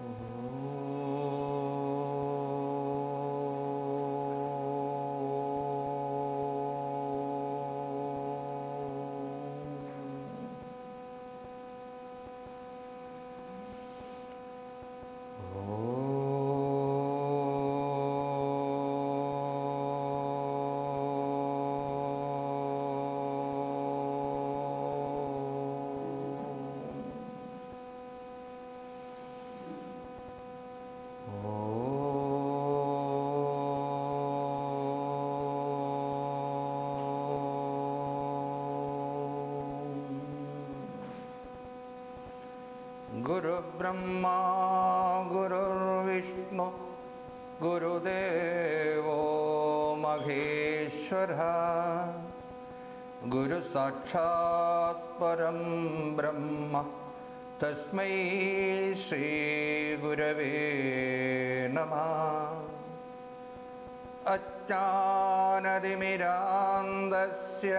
गुरुब्रह्मा गुरुर्विष्णु गुरुदेवो महेश्वरः गुरुसाक्षात् परं ब्रह्म तस्मै श्रीगुरवे नमः अच्चानदिमिरान्दस्य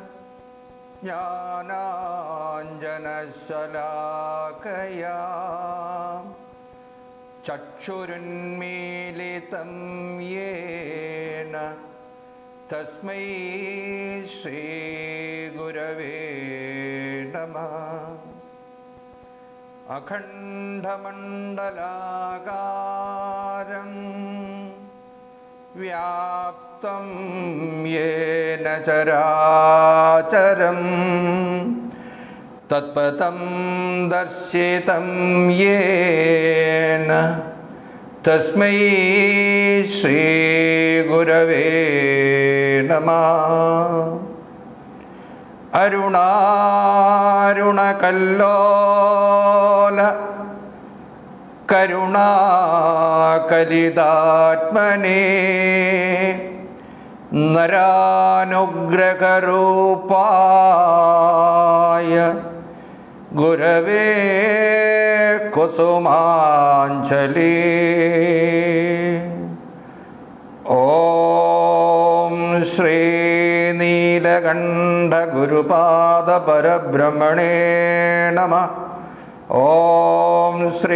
ज्ञानाञ्जनशलाकया चक्षुरुन्मीलितं येन तस्मै श्रीगुरवे नमः अखण्डमण्डलाकारम् व्याप्तं येन चराचरम् तत्पथं दर्शितं येन तस्मै श्रीगुरवे नमः अरुणारुणकल्लोल करुणाकलिदात्मने नरानुग्रहरूपाय गुरवे कुसुमाञ्जलि ॐ श्रीनीलकण्ठगुरुपादपरब्रह्मणे नमः ॐ श्री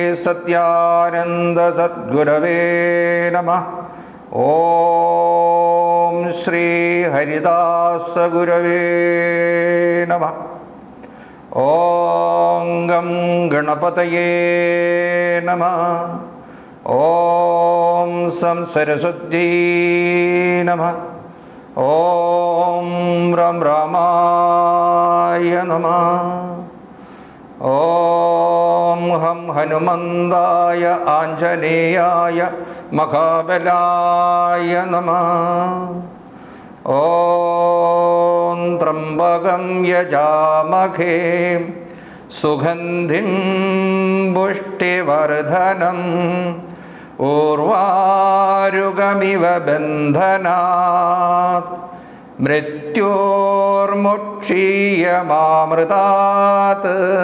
सत्यानन्दसद्गुरवे नमः ॐ श्री हरिदासगुरवे नमः ॐ गं गणपतये नमः ॐ सं सरस्वती नमः ॐ रं रामाय नमः ॐ हं हनुमन्दाय आञ्जनेयाय मखाबलाय नमः ॐ त्र्यम्बकं यजामहे सुगन्धिं पुष्टिवर्धनम् ऊर्वारुगमिव बन्धनात् मृत्योर्मुक्षीयमामृतात्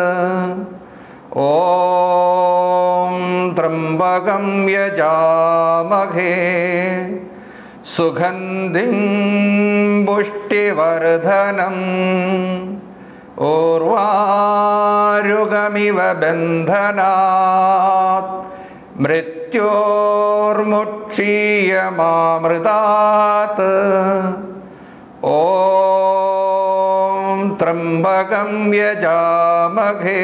ॐ त्र्यम्बकं यजामहे सुगन्धिं पुष्टिवर्धनम् ऊर्वारुगमिव बन्धनात् मृत्योर्मुक्षीयमामृतात् ॐ त्र्यम्बकं यजामहे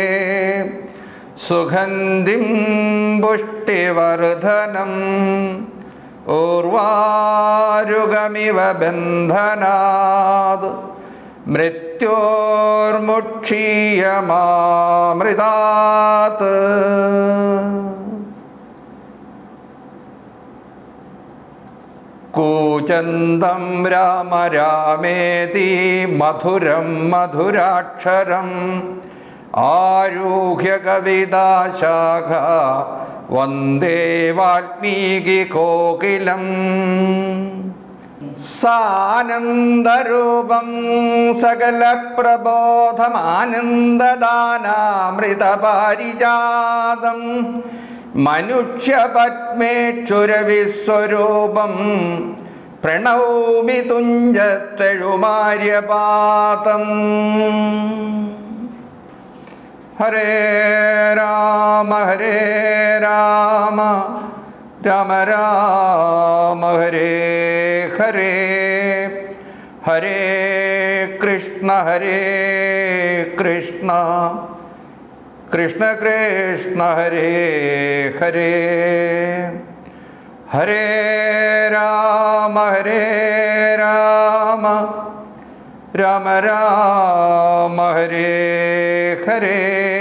सुगन्धिं पुष्टिवर्धनम् ऊर्वारुगमिव बन्धनात् मृत्योर्मुक्षीयमामृतात् कूचन्दं राम रामेति मधुरं मधुराक्षरम् आरुह्य कविदाशाखा वन्दे वाल्मीकिकोकिलम् സാനന്ദരൂപം സകലപ്രബോധമാനന്ദദാനാമൃതപാരിജാതം മനുഷ്യപത്മേക്ഷുരവിസ്വരൂപം പ്രണൗമി തുഞ്ചത്തെഴുമാര്യപാതം ഹരേ രാമ ഹരേ രാമ രാമ രാമ ഹരേ ഹരേ ഹരേ കൃഷ്ണ ഹരേ കൃഷ്ണ കൃഷ്ണ കൃഷ്ണ ഹരേ ഹരേ ഹരേ രാമ ഹരേ രാമ രാമ രാമ ഹരേ ഹരേ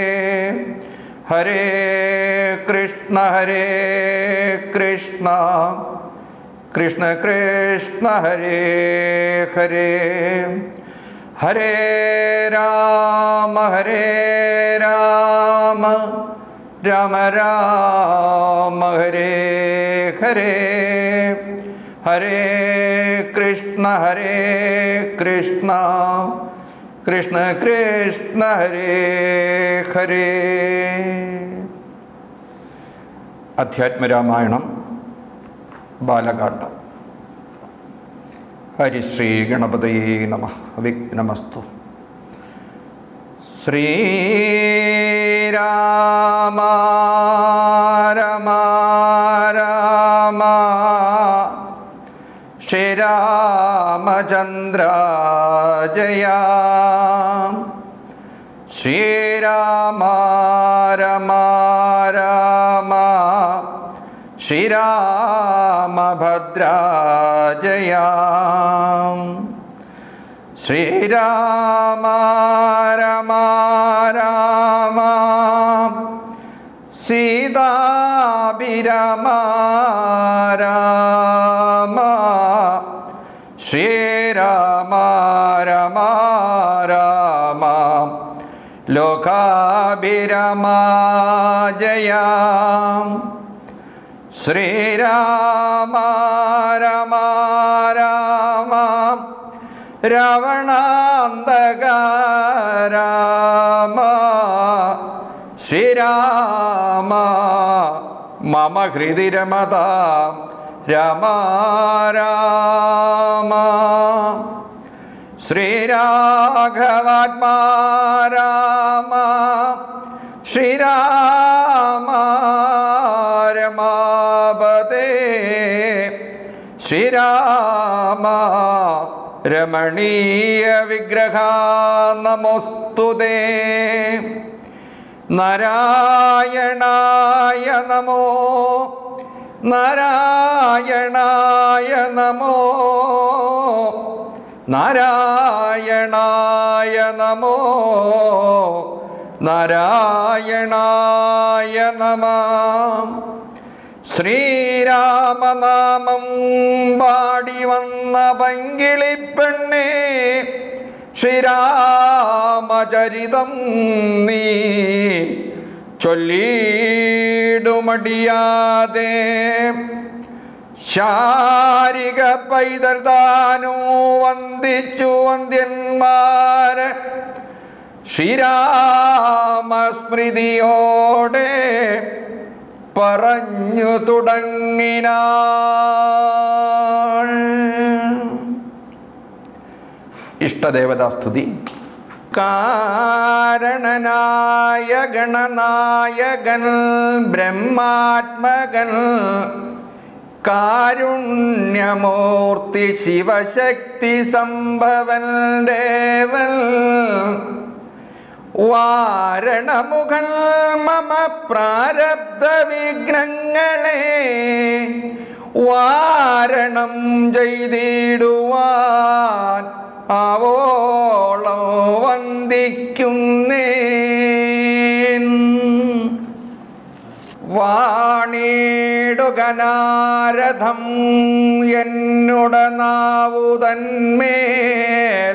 ഹരേ കൃഷ്ണ ഹരേ കൃഷ്ണ കൃഷ്ണ കൃഷ്ണ ഹരേ ഹരേ ഹരേ രാമ ഹരേ രാമ രാമ രാമ ഹരേ ഹരേ ഹരേ കൃഷ്ണ ഹരേ കൃഷ്ണ കൃഷ്ണ കൃഷ്ണ ഹരേ ഹരേ അധ്യാത്മരാമായണം ബാലകാണ്ഡം ഹരിശ്രീ ഗണപതയേ നമ വിഘ്നമസ്തു ശ്രീരാമ രമ രാമ ശ്രീരാമചന്ദ്ര ജയ ശ്രീരാമ രമ രാമ ശ്രീരാമഭദ്ര ജയ ശ്രീരാമ രമ രാമ സീതാഭിരമ രാമ ശ്രീരാമ രമ രാമ ലോകാഭിരമ ജയ ശ്രീരാമ രമ രാമ രാവണാന്തക രാമ ശ്രീരാമ മമ ഹൃദി രമത രാമ രാമ ശ്രീരാഘവാത്മാ രാമ ശ്രീരാമ രമാപതേ ശ്രീരാമ രമണീയ വിഗ്രഹ നമോസ്തുതേ നാരായണായ നമോ നാരായണായ നമോ നാരായണായ നമോ നാരായണായ നമ ശ്രീരാമനാമം പാടി വന്ന പങ്കിളിപ്പെണ്ണേ ശ്രീരാമചരിതം നീ ചൊല്ലിടുമടിയാതെ ശാരിക പൈതൽ താനു വന്ദിച്ചു വന്ധ്യന്മാര് ശ്രീരാമസ്മൃതിയോടെ പറഞ്ഞു തുടങ്ങിനാൾ ഇഷ്ടദേവതാസ്തുതി കാരണനായ ഗണനായകൻ ബ്രഹ്മാത്മകൻ കാരുണ്യമൂർത്തി ശിവശക്തി സംഭവൻ ദേവൻ വാരണമുഖൻ മമ പ്രാരബ്ധ വിഘ്നങ്ങളെ വാരണം ചെയ്തിടുവാൻ ആവോളം വന്ദിക്കുന്നേൻ വാണിടുകനാരഥം എന്നുടനാവുതന്മേൽ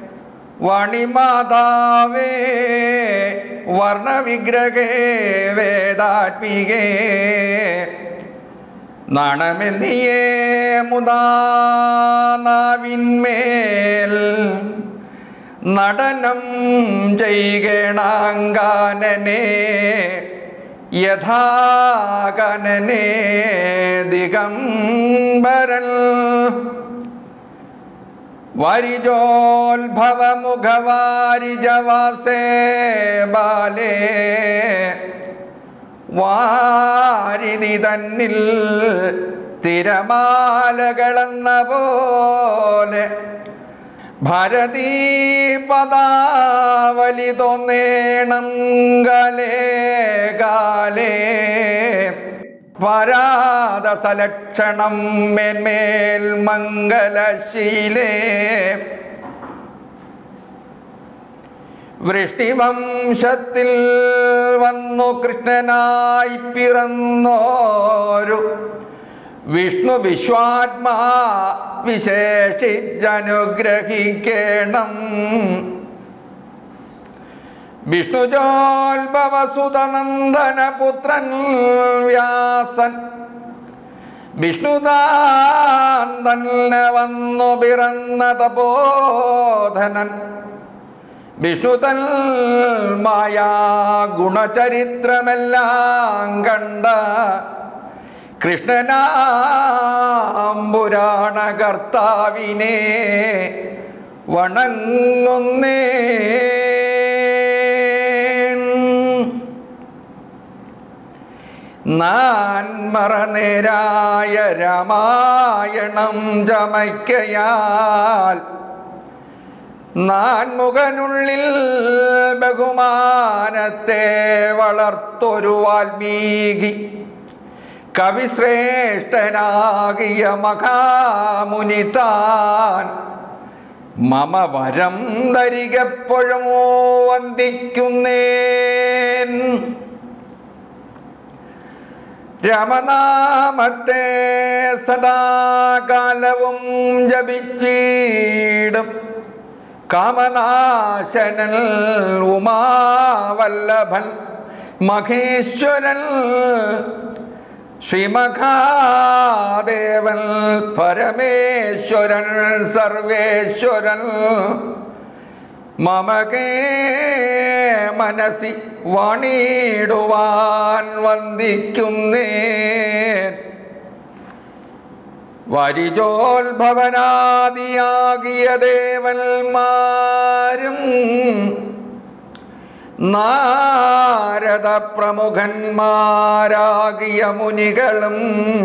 വണിമാതാവേ വർണ്ണവിഗ്രഹേ വേദാത്മികേ നാണമെന്നിയേ മുദാനാവിന്മേൽ നടനം ചെയ്യണാങ്കാനനെ യഥാകനനെ ദിഗംബരൻ വരിജോത്ഭവമുഖവാരിജവാസേ ബാലേ വാരിതി തന്നിൽ തിരമാലകളെന്ന പോലെ ഭരതീ പദാവലി തോന്നേണം കാലേ കാലേ പരാദസലക്ഷണം മേന്മേൽ മംഗലശീലേ വൃഷ്ടിവംശത്തിൽ വന്നു കൃഷ്ണനായി പിറന്നോരു വിഷ്ണു വിശ്വാത്മാ വിശേഷിച്ചനുഗ്രഹിക്കണം വിഷ്ണുജോത്ഭവസുതനന്ദനപുത്രൻ വ്യാസൻ വിഷ്ണുതാൻ തന്നെ വന്നു പിറന്ന തപോധനൻ വിഷ്ണുതൽ മായാ ഗുണചരിത്രമെല്ലാം കണ്ട കൃഷ്ണനാം പുരാണകർത്താവിനെ വണങ്ങുന്നേ നാൻമറനേരായ രാമായണം ചമയ്ക്കയാൽ നാൻമുഖനുള്ളിൽ ബഹുമാനത്തെ വളർത്തൊരു വാൽമീകി കവിശ്രേഷ്ഠനാകിയ മഹാമുനി താൻ മമ വരം ധരികപ്പോഴും വന്ദിക്കുന്നേൻ രമനാമത്തെ സദാകാലവും ജപിച്ചിടും കാമനാശനൻ ഉമാവല്ലഭൻ മഹേശ്വരൻ ശ്രീമഹാദേവൻ പരമേശ്വരൻ സർവേശ്വരൻ മമകേ മനസി വണിടുവാൻ വന്ദിക്കുന്നേ വരിജോത്ഭവനാദിയാകിയ ദേവന്മാരും നാരദ പ്രമുഖന്മാരാകിയ മുനികളും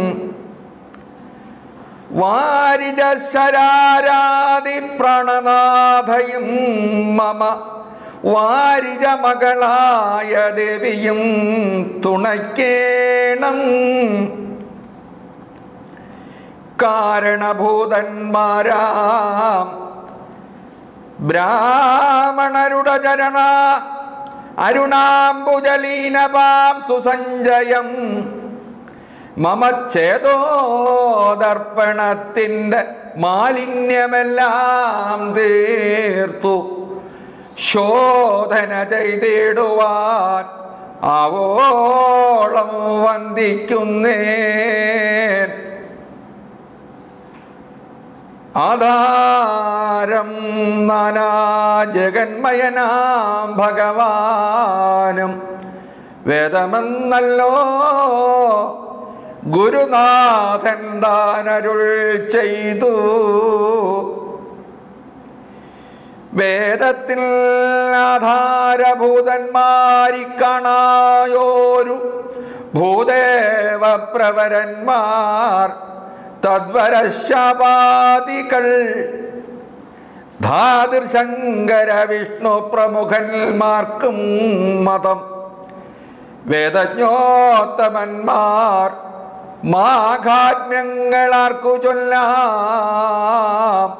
വാരിജ ശരാരാതി പ്രണനാഥയും മമ വാരിജ മകളായ ദേവിയും തുണയ്ക്കേണം കാരണഭൂതന്മാരാം ബ്രാഹ്മണരുടെ ചരണ അരുണാംബുജലീനപാം സുസഞ്ചയം മമ ചേതോദർപ്പണത്തിൻ്റെ മാലിന്യമെല്ലാം തീർത്തു ശോധന ചെയ്തിടുവാൻ ആവോളം വന്ദിക്കുന്നേൻ ആധാരം നാനാ ജഗന്മയനാം ഭഗവാനും വേദമെന്നല്ലോ ഗുരുനാഥൻ താനരുൾ ചെയ്തു വേദത്തിൽ ആധാരഭൂതന്മാരി കാണായോരു ഭൂദേവ പ്രവരന്മാർ തദ്വരശാപാദികൾ ധാതിർശങ്കര വിഷ്ണു പ്രമുഖന്മാർക്കും മതം വേദജ്ഞോത്തമന്മാർ മാഘാത്മ്യങ്ങളാർക്കു ചൊല്ലാം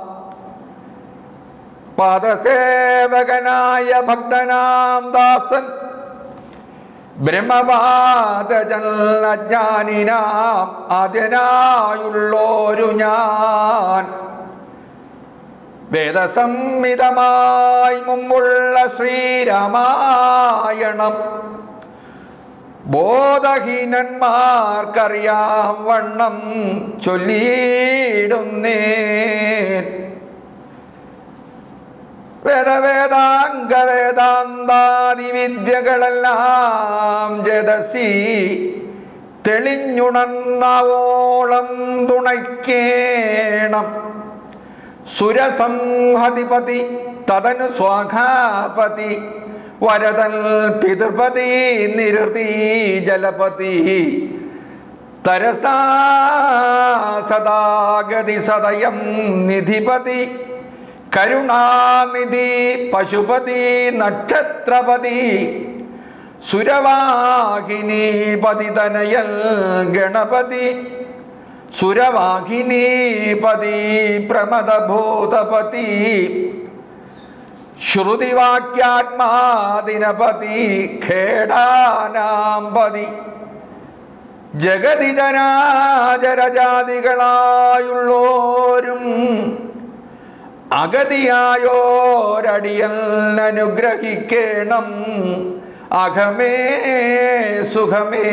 പാദസേവകനായ ഭക്തനാം ദാസൻ ബ്രഹ്മവാദജൻ അജ്ഞാനിനാം ആദ്യനായുള്ളോരു ഞാൻ വേദസംഹിതമായി മുമ്പുള്ള ശ്രീരാമായണം ബോധഹീനന്മാർക്കറിയാം വണ്ണം ചൊല്ലിയിടുന്നേ വേദവേദാംഗ വേദാന്താദി വിദ്യകളെല്ലാം ജതസി തെളിഞ്ഞുണർന്നവോളം തുണയ്ക്കേണം സുരസംഹതിപതി തദനു സ്വാഘാപതി വരതൽ പിതൃപതി നിരുതി ജലപതി തരസാ സദാഗതി സദയം നിധിപതി കരുണാനിധി പശുപതി നക്ഷത്രപതി സുരവാഹിനി പതിതനയൽ ഗണപതി സുരവാഹിനീപതി പ്രമദഭൂതപതി ശ്രുതിവാക്യാത്മാദിനപതി ഖേടാനാംപതി ജഗതി ജനാചരജാതികളായുള്ളോരും അഗതിയായോരടിയൽ അനുഗ്രഹിക്കണം അഘമേ സുഖമേ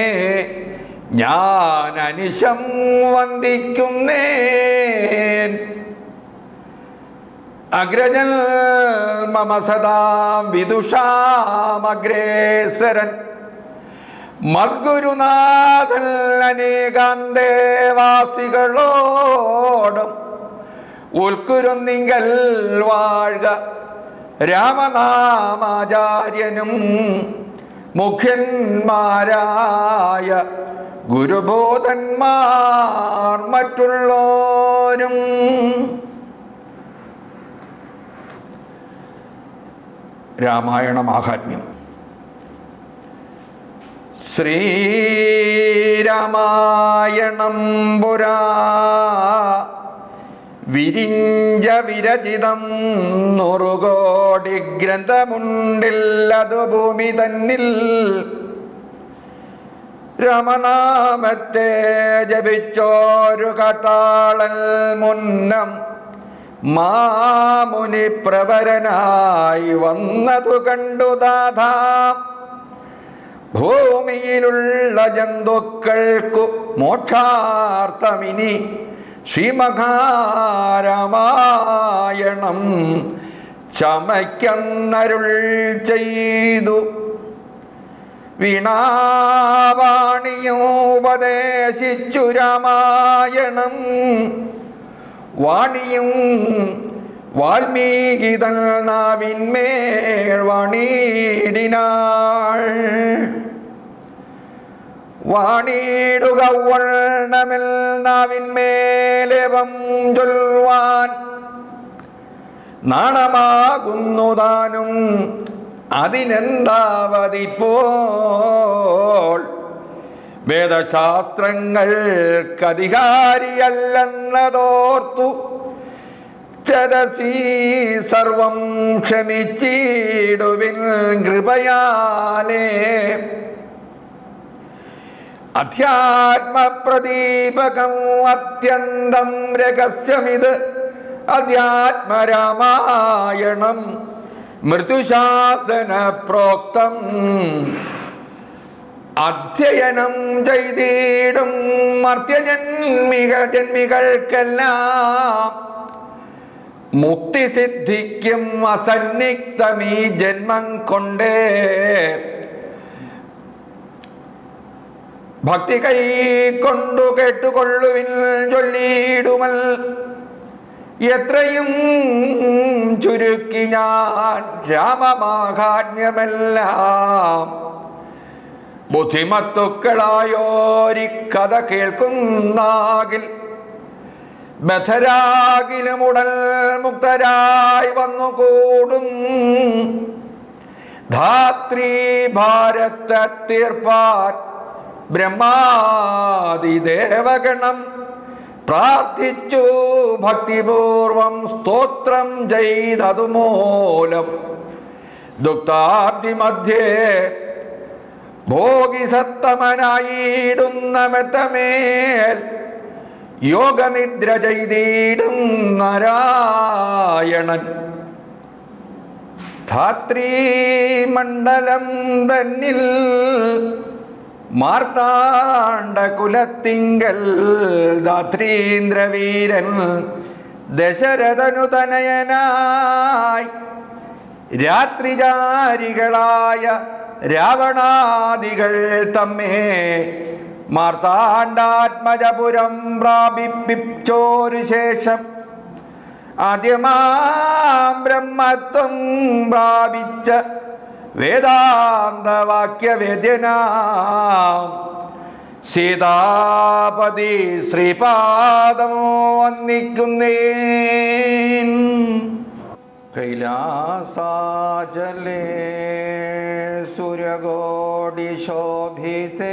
ഞാൻ അനിശം വന്ദിക്കുന്നേൻ അഗ്രജൽ മമ സദാം വിദുഷാമഗ്രേസരൻ മദ്ഗുരുനാഥൻ അനേകാന്തേവാസികളോടും ഉൾക്കുരുന്നിങ്കൽ വാഴ്ക രാമനാമാചാര്യനും മുഖ്യന്മാരായ ഗുരുബോധന്മാർ മറ്റുള്ളോരും രാമായണ മാഹാത്മ്യം ശ്രീരാമായണം പുരാ വിരിഞ്ച വിരചിതം നൂറുകോടി ഗ്രന്ഥമുണ്ടില്ലതു ഭൂമി തന്നിൽ രമനാമത്തെ ജപിച്ചോരു കട്ടാളൽ മുന്നം മാമുനി പ്രവരനായി വന്നതു കണ്ടു ദാധാ ഭൂമിയിലുള്ള ജന്തുക്കൾക്കു മോക്ഷാർത്ഥമിനി ശ്രീമഹാരാമായണം ചമയ്ക്കന്നരുൾ ചെയ്തു വീണാവാണിയോപദേശിച്ചു രാമായണം വാണിയും വാൽമീകിതൽ നാവിന്മേൽ വാണീടിനാൾ വാണിടുക വർണ്ണമിൽ നാവിന്മേലേവം ചൊല്ലുവാൻ നാണമാകുന്നു താനും അതിനെന്താവതിപ്പോൾ വേദശാസ്ത്രങ്ങൾക്കധികാരിയല്ലെന്നതോർത്തു ചരസി സർവം ക്ഷമിച്ചിടുവിൻ കൃപയാലേ അധ്യാത്മപ്രദീപകം അത്യന്തം രഹസ്യമിത് അധ്യാത്മരാമായണം മൃദുശാസന പ്രോക്തം അധ്യയനം ചെയ്തിടും മർത്യജന്മിക ജന്മികൾക്കെല്ലാം മുക്തി സിദ്ധിക്കും അസന്നിഗ്ധമീ ജന്മം കൊണ്ടേ ഭക്തി കൈ കൊണ്ടു കേട്ടുകൊള്ളുവിൻ ചൊല്ലിയിടുമൽ എത്രയും ചുരുക്കി ഞാൻ രാമമാഹാത്മ്യമെല്ലാം ബുദ്ധിമത്തുക്കളായോരി കഥ കേൾക്കുന്നാകിൽ ബധരാകിലും ഉടൽ മുക്തരായി വന്നുകൂടും ധാത്രീ ഭാരത തീർപ്പാൻ ബ്രഹ്മാതിദേവഗണം പ്രാർത്ഥിച്ചു ഭക്തിപൂർവം സ്തോത്രം ചെയ്തതുമൂലം ദുഃഖാബ്ദി മധ്യേ ഭോഗിസത്തമനായിടുന്ന മെത്തമേൽ യോഗനിദ്ര ചെയ്തിടും നാരായണൻ ധാത്രീ മണ്ഡലം തന്നിൽ മാർത്താണ്ഡ കുലത്തിങ്കൽ ധാത്രീന്ദ്രവീരൻ ദശരഥനു തനയനായി രാത്രിചാരികളായ രാവണാദികൾ തമ്മേ മാർത്താണ്ഡാത്മജപുരം പ്രാപിപ്പിച്ചോരു ശേഷം ആദ്യമാം ബ്രഹ്മത്വം പ്രാപിച്ച വേദാന്തവാക്യവേദ്യനാം സീതാപതി ശ്രീപാദമോ വന്നിക്കുന്നേൻ കൈലാസാചലേ സുരകോടി ശോഭിതേ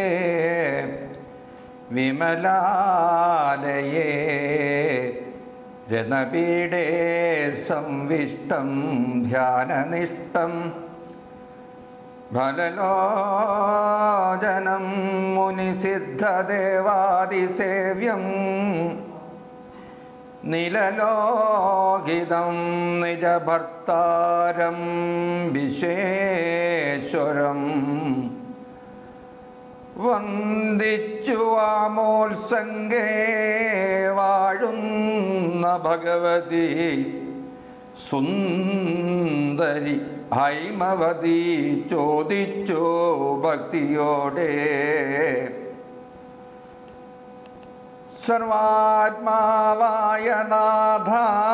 വിമലാലയേ രനപീഡേ സംവിഷ്ടം ധ്യാനനിഷ്ടം ഫലലോചനം മുനിസിദ്ധദേവാദിസേവ്യം നിലലോഹിതം നിജഭർത്താരം വിശ്വേശ്വരം വന്ദിച്ചു വാമോത്സംഗേ വാഴുന്ന ഭഗവതി സുന്ദരി ഹൈമവതി ചോദിച്ചു ഭക്തിയോടെ സർവാത്മാവായ നാഥ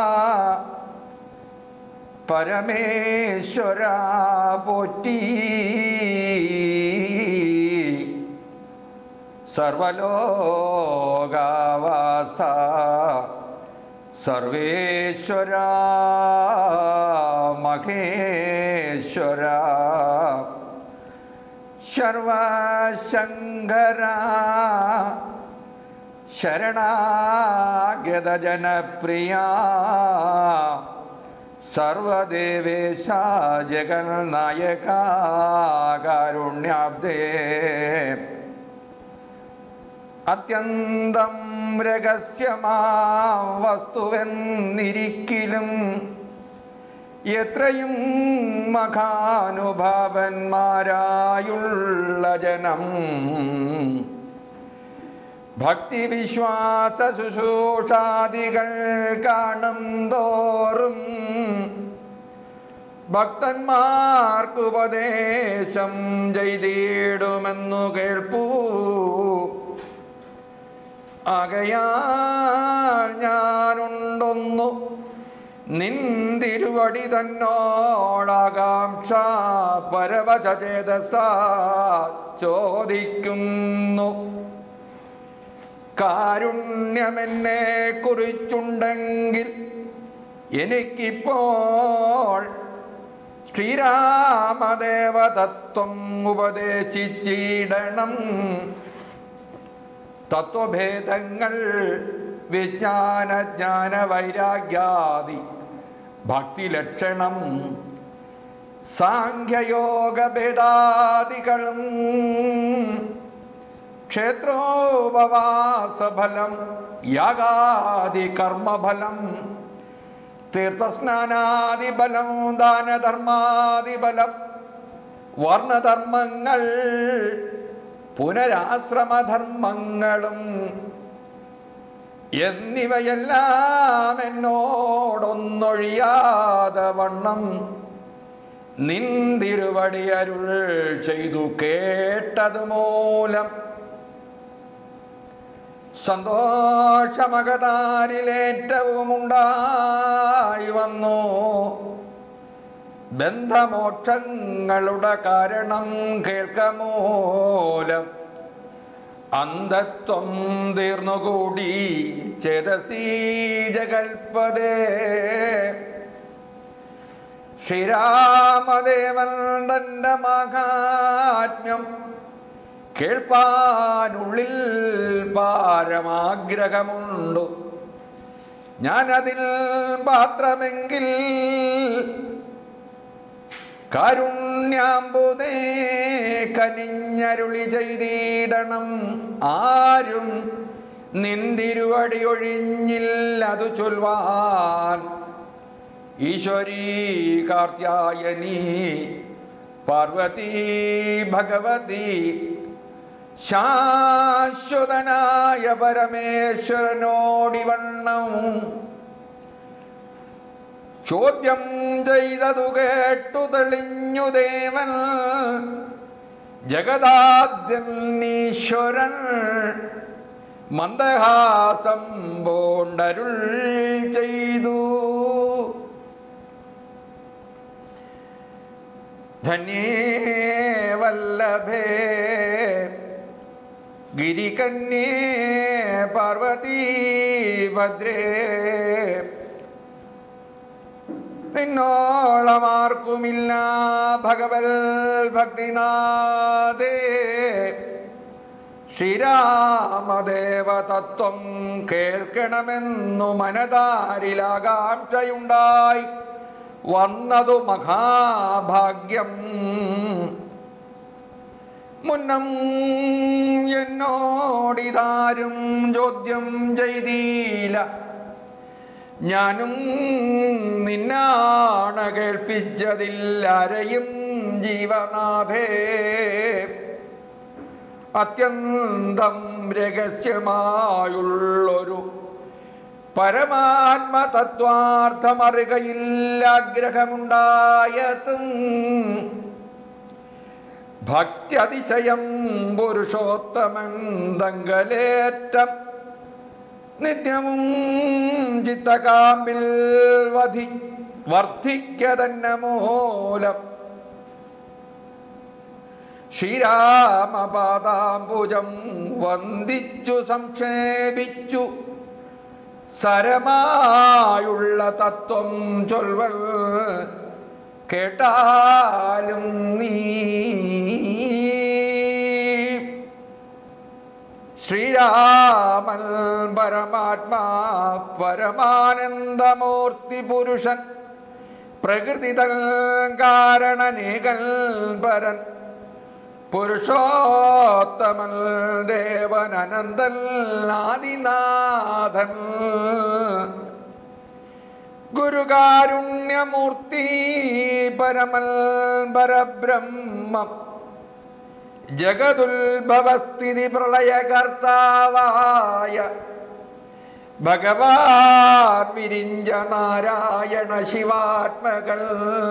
പരമേശ്വര പോറ്റി സർവലോകാവാസ സർവേശ്വര മഹേശ്വര ശർവശങ്കര ശരണാഗതജനപ്രിയ സർവദേവേശ ജഗന്നായക കാരുണ്യാബ്ദേ അത്യന്തം രഹസ്യമാം വസ്തുവെന്നിരിക്കലും എത്രയും മഹാനുഭാവന്മാരായുള്ള ജനം ഭക്തിവിശ്വാസ ശുശ്രൂഷാദികൾ കാണും തോറും ഭക്തന്മാർക്കുപദേശം ചെയ്തിടുമെന്നു കേൾപ്പൂ ആകയാൽ ഞാനുണ്ടൊന്നു നിന്തിരുവടി തന്നോടാകാംക്ഷ പരവശചേതസ ചോദിക്കുന്നു കാരുണ്യമെന്നെ കുറിച്ചുണ്ടെങ്കിൽ എനിക്കിപ്പോൾ ശ്രീരാമദേവതത്വം ഉപദേശിച്ചിടണം തത്വഭേദങ്ങൾ വിജ്ഞാന ജ്ഞാന വൈരാഗ്യാദി ഭക്തിലക്ഷണം സാഖ്യയോഗ ഭേദാദികളും ക്ഷേത്രോപവാസഫലം യാഗാദി കർമ്മഫലം തീർത്ഥസ്നാനാദിബലം ദാനധർമാദിബലം വർണ്ണധർമ്മങ്ങൾ പുനരാശ്രമധർമ്മങ്ങളും എന്നിവയെല്ലാം എന്നോടൊന്നൊഴിയാതെ വണ്ണം നിന്തിരുവടി അരുൾ ചെയ്തു കേട്ടത് മൂലം സന്തോഷമകതാരിലേറ്റവും ഉണ്ടായി വന്നു ബന്ധമോക്ഷങ്ങളുടെ കാരണം കേൾക്കമൂലം അന്ധത്വം തീർന്നുകൂടി ചേതസീ ജഗൽപദേ ശ്രീരാമദേവൻ തന്റെ മഹാത്മ്യം കേൾപ്പാനുള്ളിൽ പാരമാഗ്രഹമുണ്ടു ഞാനതിൽ മാത്രമെങ്കിൽ കാരുണ്യാമ്പുതേ കനിഞ്ഞരുളി ചെയ്തിടണം ആരും നിന്തിരുവടി ഒഴിഞ്ഞില്ലതു ചൊൽവാൻ ഈശ്വരീ കാർത്യായനി പാർവതി ഭഗവതി ശാശ്വതനായ പരമേശ്വരനോടിവണ്ണം ചോദ്യം ചെയ്തതു കേട്ടു തെളിഞ്ഞു ദേവൻ ജഗദാദ്യൻ ഈശ്വരൻ മന്ദഹാസം പോണ്ടരുൾ ചെയ്തു ധന്യേ വല്ലഭേ ഗിരികന്യേ പാർവതീ ഭദ്രേ നിന്നോളമാർക്കുമില്ല ഭഗവൽ ഭക്തിനാഥേ ശ്രീരാമദേവ തത്വം കേൾക്കണമെന്നു മനതാരിലാകാംക്ഷയുണ്ടായി വന്നതു മഹാഭാഗ്യം മുന്നം എന്നോടിതാരും ചോദ്യം ചെയ്തീല ഞാനും നിന്നാണ് കേൾപ്പിച്ചതില്ലാരെയും ജീവനാഥേ അത്യന്തം രഹസ്യമായുള്ളൊരു പരമാത്മതത്വാർത്ഥമറികയിൽ ആഗ്രഹമുണ്ടായതും ഭക്തിയതിശയം പുരുഷോത്തമൻ തങ്കലേറ്റം നിത്യവും ചിത്തകാമ്പിൽ വധി വർദ്ധിക്ക തന്നെ മൂലം ശ്രീരാമപാദാംബുജം വന്ദിച്ചു സംക്ഷേപിച്ചു സരമായുള്ള തത്വം ചൊൽവൽ കേട്ടാലും നീ ശ്രീരാമൻ പരമാത്മാ പരമാനന്ദമൂർത്തി പുരുഷൻ പ്രകൃതി തൽ കാരണനേകൽ പരൻ പുരുഷോത്തമൻ ദേവൻ അനന്തൻ ആദിനാഥൻ ഗുരുകാരുണ്യമൂർത്തി പരമൽ പരബ്രഹ്മം ജഗതുൽഭവസ്ഥിതി പ്രളയകർത്താവായ ഭഗവാൻ വിരിഞ്ച നാരായണ ശിവാത്മകൾ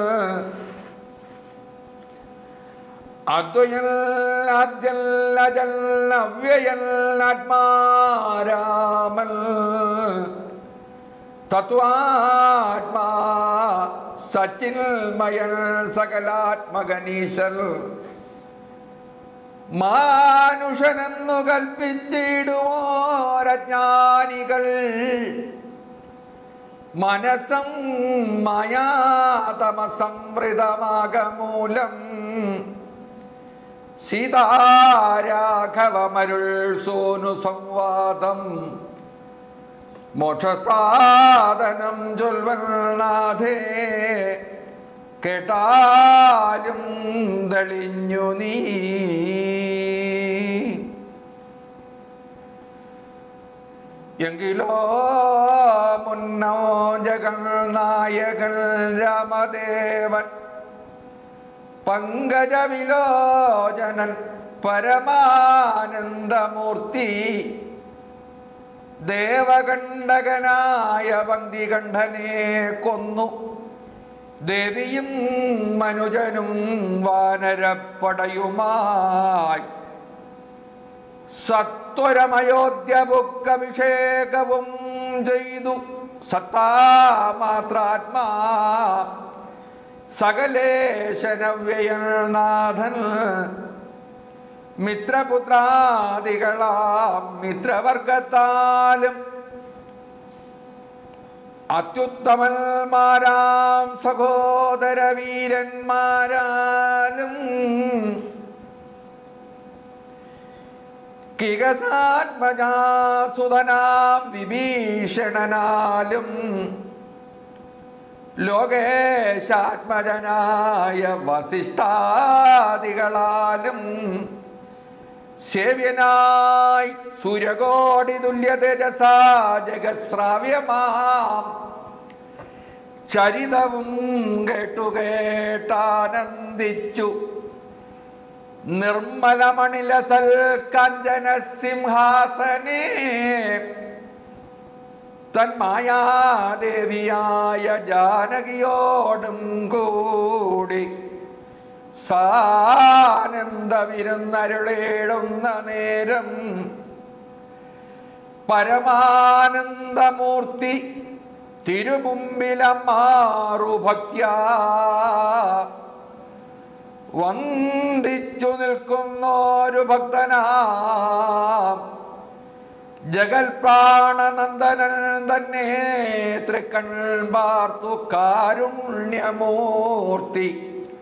അദ്വയൽ ആദ്യൽ അജൽ അവ്യയൽ ആത്മാരാമൻ തത്വാത്മാ സച്ചിന്മയൻ സകലാത്മകനീശൽ മാനുഷനെന്നു കൽപ്പിച്ചിടുവോരജ്ഞാനികൾ മനസ്സം മായാതമസംവൃതമാകമൂലം സീതാരാഘവമരുൾ സോനു സംവാദം മോക്ഷസാധനം ചൊൽവനാഥേ കേട്ടാലും തെളിഞ്ഞു നീ എങ്കിലോ മുന്നോ ജഗൽ നായകൻ രാമദേവൻ പങ്കജവിലോചനൻ പരമാനന്ദമൂർത്തി ദേവകണ്ഠകനായ പന്തികണ്ഠനെ കൊന്നു ദേവിയും മനുജനും വാനരപ്പടയുമായി സത്വരമയോധ്യബുക്കഭിഷേകവും ചെയ്തു സത്താമാത്രാത്മാ സകലേശനവ്യയനാഥൻ മിത്രപുത്രാദികളാം മിത്രവർഗത്താലും അത്യുത്തമന്മാരാം സഹോദര വീരന്മാരാലും കികസാത്മജാസുതനാം വിഭീഷണനാലും ലോകേശാത്മജനായ വസിഷ്ഠാദികളാലും സേവ്യനായി സൂര്യകോടി തുല്യ തേജസാ ജഗശ്രാവ്യമാം ചരിതവും കേട്ടുകേട്ടാനന്ദിച്ചു നിർമ്മലമണിലസൽ കഞ്ചന സിംഹാസനേ തന്മായാദേവിയായ ജാനകിയോടും കൂടി സാനന്ദവിരുന്നരുളേടുന്ന നേരം പരമാനന്ദമൂർത്തി തിരുമുമ്പിലമാറു ഭക്യ വന്ദിച്ചു നിൽക്കുന്നൊരു ഭക്തനാം ജഗൽപ്രാണനന്ദനൻ തന്നെ തൃക്കൺ പാർത്തു കാരുണ്യമൂർത്തി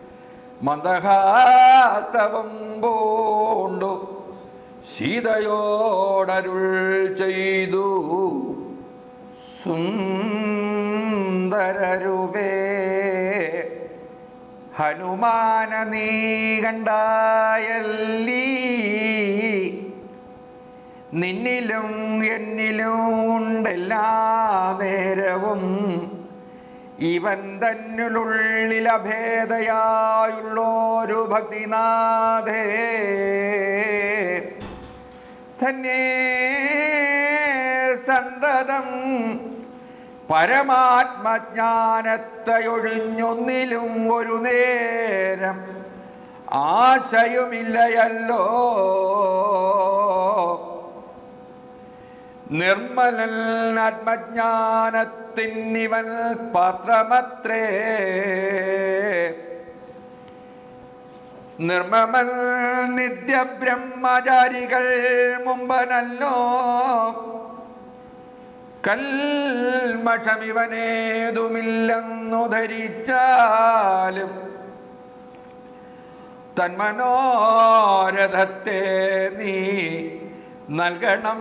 മന്ദഹാസവം പൂണ്ടു സീതയോടരുൾ ചെയ്തു സുന്ദരരുപേ ഹനുമാന നീ കണ്ടായല്ലീ നിന്നിലും എന്നിലും ഉണ്ടെല്ലാ നേരവും ഇവൻ തന്നുള്ളിൽ അഭേദയായുള്ളൊരു ഭക്തിനാഥേ തന്നെ സന്തതം പരമാത്മജ്ഞാനത്തെയൊഴിഞ്ഞൊന്നിലും ഒരു നേരം ആശയുമില്ലയല്ലോ നിർമ്മലൻ ആത്മജ്ഞാനത്തിനിവൻ പാത്രമത്രേ നിർമ്മമൻ നിത്യബ്രഹ്മചാരികൾ മുമ്പനല്ലോ കൽമഷമിവനേതുമില്ലെന്നു ധരിച്ചാലും തന്മനോരഥത്തെ നീ നൽകണം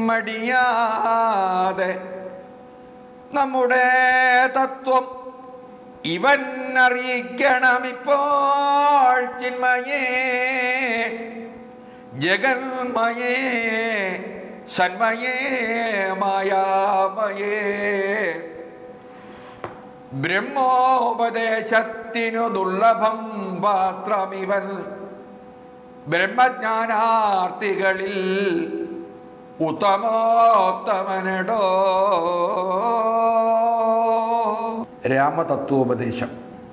മടിയാതെ നമ്മുടെ തത്വം ഇവൻ അറിയിക്കണമിപ്പോൾ ചിന്മയേ ജഗന്മയേ സന്മയേ മായാമയേ ബ്രഹ്മോപദേശത്തിനു ദുർലഭം പാത്രമിവൻ ബ്രഹ്മജ്ഞാനാർത്ഥികളിൽ ഉത്തമോത്തമനടോ രാമതത്വോപദേശം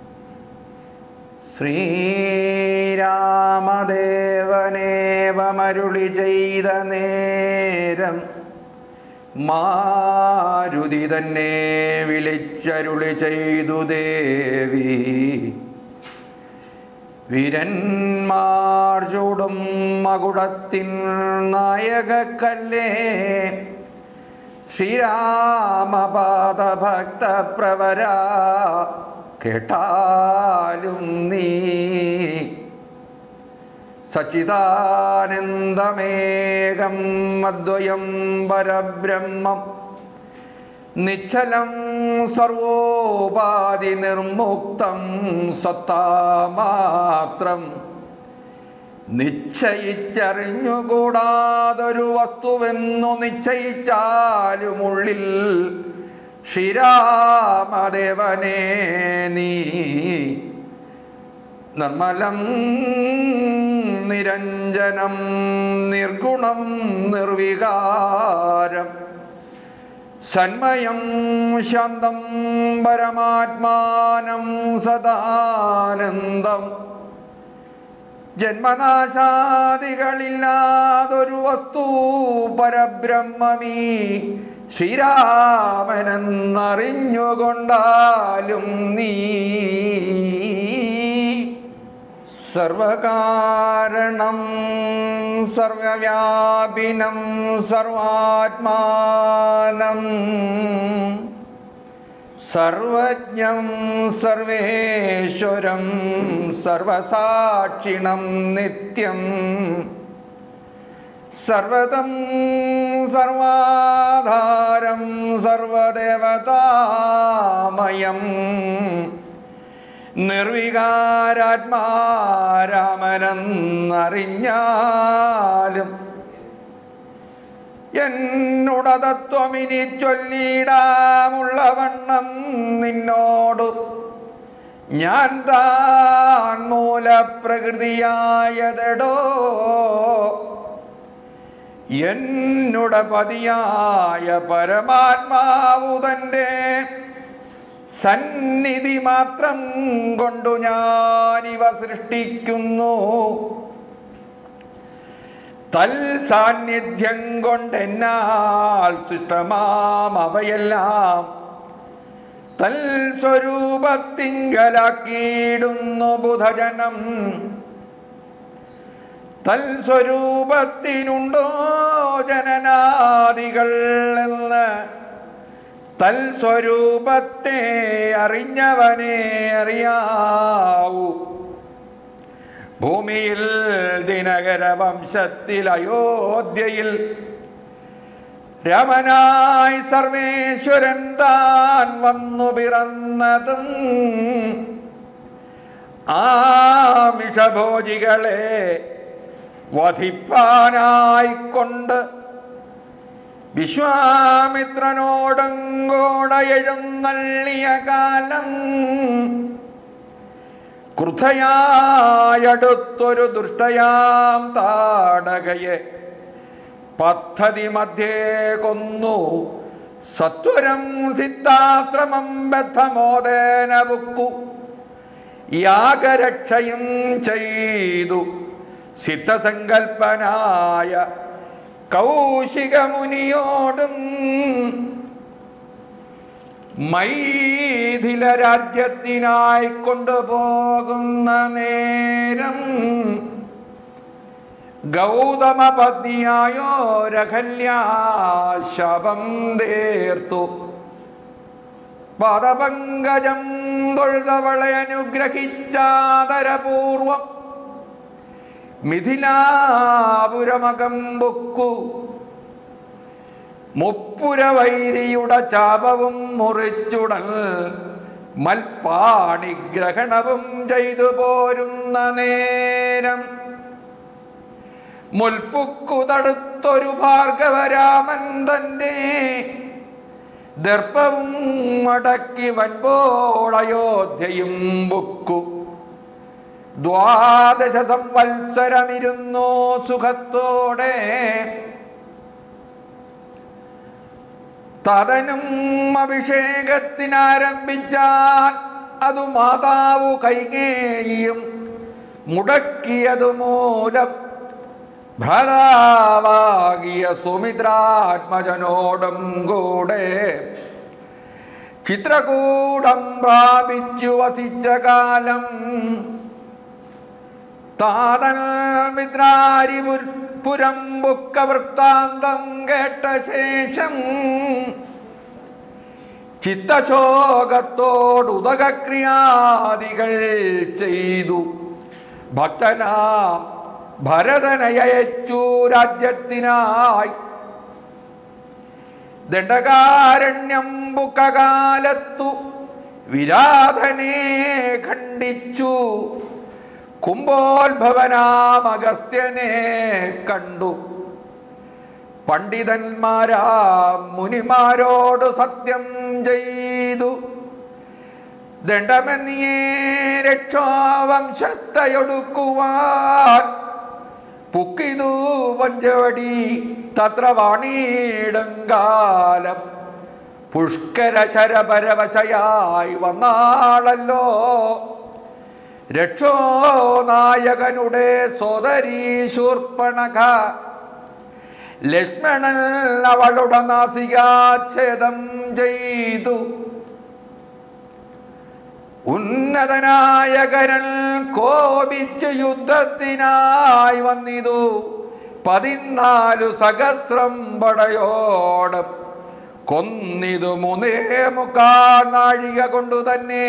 ശ്രീരാമദേവനേവമരുളി ചെയ്ത നേരം മാരുതി തന്നെ വിളിച്ചരുളി ചെയ്തു ദേവി വീരന്മാർ ചൂടും മകുടത്തിൻ നായകക്കല്ലേ ശ്രീരാമപാദ ഭക്തപ്രവര കേട്ടാലും നീ സച്ചിദാനന്ദമേകം അദ്വയം പരബ്രഹ്മം നിശ്ചലം സർവോപാധി നിർമുക്തം സത്താമാത്രം നിശ്ചയിച്ചറിഞ്ഞുകൂടാതൊരു വസ്തുവെന്നു നിശ്ചയിച്ചാലുമുള്ളിൽ ശ്രീരാമദേവനെ നീ നിർമ്മലം നിരഞ്ജനം നിർഗുണം നിർവികാരം സന്മയം ശാന്തം പരമാത്മാനം സദാനന്ദം ജന്മനാശാദികളില്ലാതൊരു വസ്തു പരബ്രഹ്മമീ ശ്രീരാമനെന്നറിഞ്ഞുകൊണ്ടാലും നീ സർവകാരണം സർവവ്യാപിനം സർവാത്മാനം സർവജ്ഞം സർവേശ്വരം സർവസാക്ഷിണം നിത്യം സർവതം സർവാധാരം സർവദേവതാമയം നിർവികാരാത്മാരാമനെന്നറിഞ്ഞാലും എന്നുടതത്വമിനി ചൊല്ലിടാമുള്ളവണ്ണം നിന്നോടു ഞാൻ താൻ മൂലപ്രകൃതിയായതെടോ എന്നുട പതിയായ പരമാത്മാവു തൻ്റെ സന്നിധി മാത്രം കൊണ്ടു ഞാനിവ സൃഷ്ടിക്കുന്നു തൽ സാന്നിധ്യം കൊണ്ടെന്നാൽ സൃഷ്ടമാം അവയെല്ലാം തൽ സ്വരൂപത്തിങ്കലാക്കിയിടുന്നു ബുധജനം തൽ സ്വരൂപത്തിനുണ്ടോ ജനനാദികൾ എന്ന് തൽ സ്വരൂപത്തെ അറിഞ്ഞവനെ അറിയാവൂ ഭൂമിയിൽ ദിനകര വംശത്തിൽ അയോധ്യയിൽ രമനായി സർവേശ്വരൻ താൻ വന്നു പിറന്നതും ആമിഷഭോജികളെ വധിപ്പാനായിക്കൊണ്ട് വിശ്വാമിത്രനോടങ്കോട എഴുന്നള്ളിയ കാലം ക്രുധയായടുത്തൊരു ദുഷ്ടയാം താടകയെ പദ്ധതി മധ്യേ കൊന്നു സത്വരം സിദ്ധാശ്രമം ബദ്ധമോദേന ബുക്കു യാഗരക്ഷയും ചെയ്തു സിദ്ധസങ്കൽപ്പനായ കൗശികമുനിയോടും മൈഥില രാജ്യത്തിനായി കൊണ്ടുപോകുന്ന നേരം ഗൗതമ പത്നിയായോ രഹല്യാശപം തീർത്തു പദപങ്കജം തൊഴുതവളെ അനുഗ്രഹിച്ചാദരപൂർവം മിഥിലാപുരമകം ബുക്കു മുപ്പുരവൈരിയുടെ ചാപവും മുറിച്ചുടൽ മൽപ്പാണിഗ്രഹണവും ചെയ്തു പോരുന്ന നേരം മുൽപ്പുക്കു തടുത്തൊരു ഭാർഗവരാമൻ തന്റെ ദർപ്പവും മടക്കി വൻപോളയോധ്യയും ബുക്കു ദ്വാദശ സംവത്സരമിരുന്നോ സുഖത്തോടെ തതനും അഭിഷേകത്തിനാരംഭിച്ചാൽ അതു മാതാവു കൈകേയും മുടക്കിയതു മൂലം ഭ്രാതാവാകിയ സുമിത്രാത്മജനോടും കൂടെ ചിത്രകൂടം പ്രാപിച്ചു വസിച്ച കാലം താതൽ മിത്രാരി പുരം ബുക്ക വൃത്താന്തം കേട്ട ശേഷം ചിത്തശോകത്തോടുദകക്രിയാദികൾ ചെയ്തു ഭക്തനാം ഭരതനയച്ചു രാജ്യത്തിനായി ദണ്ഡകാരണ്യം ബുക്കകാലത്തു വിരാധനെ ഖണ്ഡിച്ചു കുംഭോത്ഭവനാം അഗസ്ത്യനെ കണ്ടു പണ്ഡിതന്മാരാം മുനിമാരോട് സത്യം ചെയ്തു ദണ്ഡമെന്നിയേ രക്ഷാവംശത്തെയൊടുക്കുവാൻ പുക്കിതു പഞ്ചവടി തത്ര വാണീടങ്കാലം പുഷ്കര ശരപരവശയായി വന്നാളല്ലോ രക്ഷോ നായകനുടെ സോദരീ ശൂർപ്പണക ലക്ഷ്മണൻ അവളുടെ നാസികാച്ഛേദം ചെയ്തു ഉന്നതനായകരൻ കോപിച്ച് യുദ്ധത്തിനായി വന്നിതു പതിനാലു സഹസ്രം പടയോടും കൊന്നിതു മൂന്നേ മുക്കാൽ നാഴിക കൊണ്ടു തന്നെ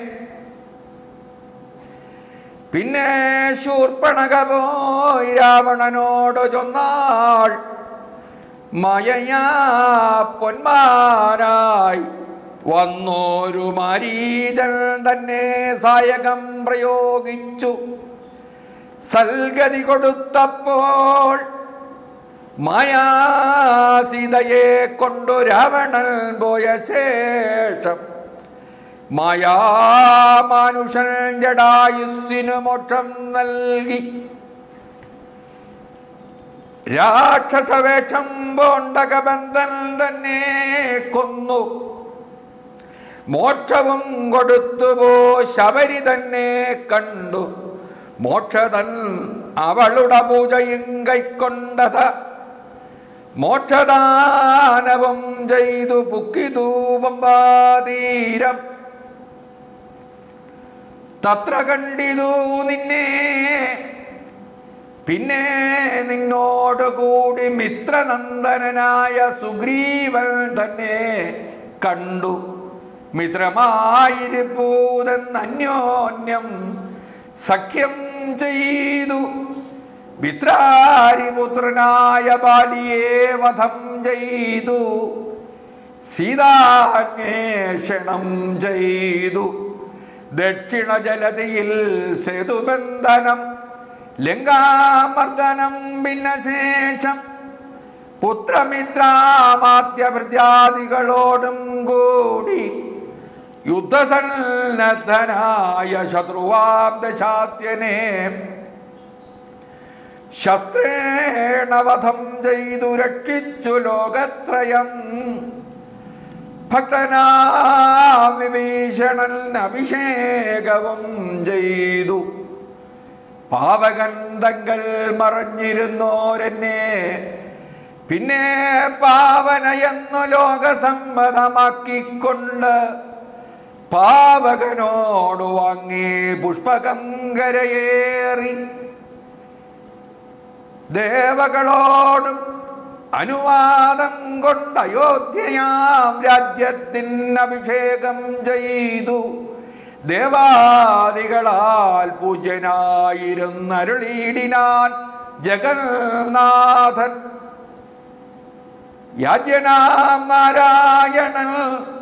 പിന്നെ ശൂർപ്പണക പോയി രാവണനോട് ചൊന്നാൾ മയയാ പൊന്മാരായി വന്നോരു മരീചൻ തന്നെ സായകം പ്രയോഗിച്ചു സൽഗതി കൊടുത്തപ്പോൾ മായാസീതയെ കൊണ്ടു രാവണൻ പോയ ശേഷം മായാമാനുഷൻ ജടായുസ്സിനു മോക്ഷം നൽകി രാക്ഷസവേഷം പോണ്ടകബന്ധൻ തന്നെ കൊന്നു മോക്ഷവും കൊടുത്തുപോ ശബരി തന്നെ കണ്ടു മോക്ഷതൻ അവളുടെ പൂജയും കൈക്കൊണ്ടത് മോക്ഷദാനവും ചെയ്തു പുക്കിതു പമ്പാതീരം തത്ര കണ്ടിതു നിന്നെ പിന്നെ നിന്നോട് കൂടി മിത്രനന്ദനായ സുഗ്രീവൻ തന്നെ കണ്ടു മിത്രമായിരിപ്പൂതെന്ന് അന്യോന്യം സഖ്യം ചെയ്തു മിത്രാരിപുത്രനായ ബാലിയെ വധം ചെയ്തു സീതാന്വേഷണം ചെയ്തു ദക്ഷിണ ജലതിയിൽ സേതുബന്ധനം ലങ്കാമർദ്ദനം ഭിന്നശേഷം പുത്രമിത്രാമാദ്യഭൃത്യാദികളോടും കൂടി യുദ്ധസന്നദ്ധനായ ശത്രുവാം ദശാസ്യനെ ശസ്ത്രേണ വധം ചെയ്തു രക്ഷിച്ചു ലോകത്രയം ഭക്തനാം വിഭീഷണൻ അഭിഷേകവും ചെയ്തു പാവകന്തങ്ങൾ മറഞ്ഞിരുന്നോരെന്നെ പിന്നെ പാവനയെന്നു ലോകസമ്മതമാക്കിക്കൊണ്ട് പാവകനോട് വാങ്ങി പുഷ്പകം കരയേറി ദേവകളോടും അനുവാദം കൊണ്ട് അയോധ്യയാം രാജ്യത്തിന് അഭിഷേകം ചെയ്തു ദേവാദികളാൽ പൂജ്യനായിരുന്നരുളീടിനാൻ ജഗന്നാഥൻ യാജ്യനാം നാരായണൻ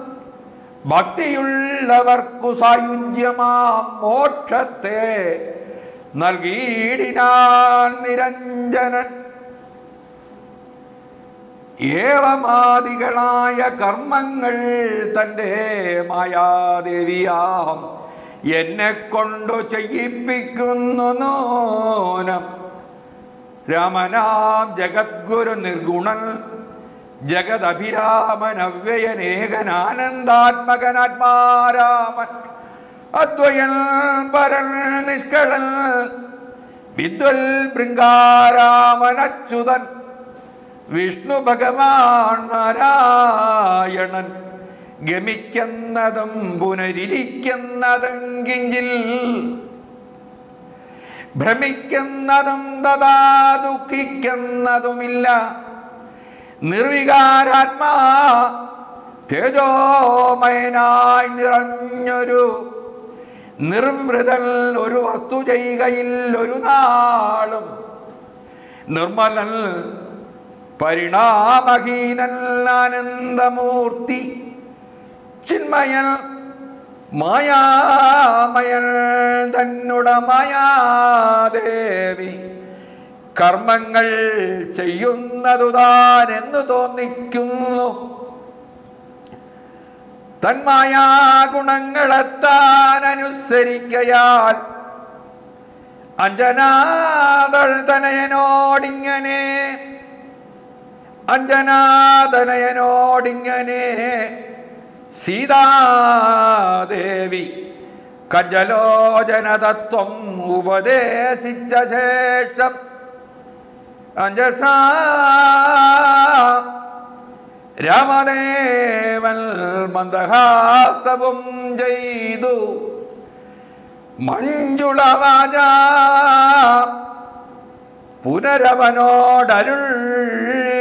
ഭക്തിയുള്ളവർക്കു സായുജ്യമാം മോക്ഷത്തെ നൽകിയിടിനാൻ നിരഞ്ജനൻ ഏവമാദികളായ കർമ്മങ്ങൾ തൻ്റെ മായാദേവിയാം എന്നെ കൊണ്ടു ചെയ്യിപ്പിക്കുന്നു നോനം രാമനാം ജഗദ്ഗുരു നിർഗുണൻ ജഗദഭിരാമനവ്യയനേകനാനന്ദാത്മകനാത്മാരാമൻ അദ്വയൻ പരൻ നിഷ്കളൻ വിദ്വൽ ബൃങ്കാരാമനച്യുതൻ വിഷ്ണു ഭഗവാൻ നാരായണൻ ഗമിക്കുന്നതും പുനരിരിക്കുന്നതും കിഞ്ചിൽ ഭ്രമിക്കുന്നതും തഥാ ദുഃഖിക്കുന്നതുമില്ല നിർവികാരാത്മാ തേജോമയനായി നിറഞ്ഞൊരു നിർവൃതൻ ഒരു വസ്തു ചെയ്യുകയിൽ ഒരു നാളും നിർമ്മലൻ പരിണാമഹീനൻ ആനന്ദമൂർത്തി ചിന്മയൻ മായാമയൻ തന്നുട മായാദേവി കർമ്മങ്ങൾ ചെയ്യുന്നതു താൻ എന്ന് തോന്നിക്കുന്നു തന്മായാ ഗുണങ്ങളെത്താൻ അനുസരിക്കയാൽ അഞ്ജനാതനയനോടിങ്ങനെ അഞ്ജനാതനയനോടിങ്ങനെ സീതാദേവി കജലോചനതത്വം ഉപദേശിച്ച ശേഷം അഞ്ജസ രാമദേവൻ മന്ദഹാസവും ചെയ്തു മഞ്ജുളവാച പുനരവനോടരുൾ